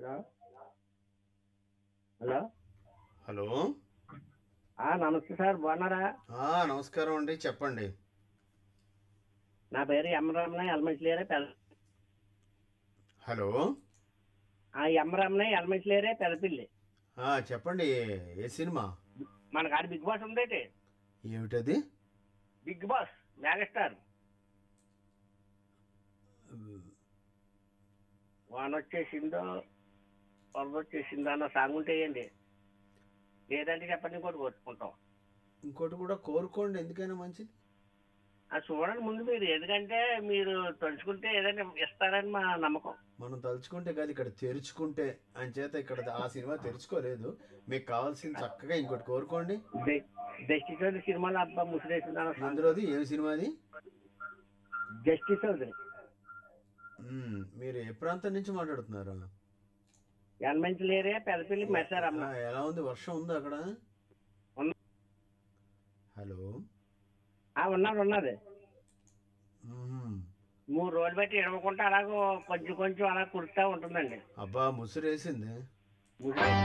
Hello hello hello ఆ, నమస్తే sir బాగున్నారా ఆ, నమస్కారం అండి చెప్పండి నా పేరు ఎమ్మరామణ ఎల్మంచిలేరే పెద హలో ఆ ఎమ్మరామణ ఎల్మంచిలేరే పెదపిల్లి ఆ, చెప్పండి ఏ సినిమా మన కాడ బిగ్ బాస్ ఉందేటి ఏమిటది బిగ్ బాస్ మెగాస్టార్ వాన వచ్చేసిందో వరద వచ్చేసిందో అన్న సాంగ్ ఉంటే వేయండి లేదంటే చెప్పండి ఇంకోటి కొట్టుకుంటాం ఇంకోటి కూడా కోరుకోండి ఎందుకైనా మంచిది అది చూడండి ముందు మీరు ఎందుకంటే మీరు తలుచుకుంటే ఏదైనా ఇస్తారని మా నమ్మకం మనం తలుచుకుంటే కాదు ఇక్కడ తెరుచుకుంటే అని చేత ఇక్కడ ఆ సినిమా తెరుచుకోలేదు మీకు కావాల్సింది చక్కగా ఇంకోటి కోరుకోండి జస్టిస్ చౌదరి సినిమాలో అబ్బా ముసిరేసింది అన్న సాంగ్ అందులోది ఏం సినిమా అది జస్టిస్ చౌదరి మ్మ్, మీరు ఏ ప్రాంతం నుంచి మాట్లాడుతున్నారు ఎల్మంచిలేరే పెదపిల్లి మెస్సారమ్మ ఆ, ఎలా ఉంది వర్షం ఉందా అక్కడ ఉంది. హలో ఆ ఉన్నది ఉన్నది మ్మ్. మూడు రోజులు బట్టి ఇడవకుంటే అలాగో కొంచెం కొంచెం అలా కుడుతూ ఉంటుందండి అబ్బా ముసురేసింది ముసిరే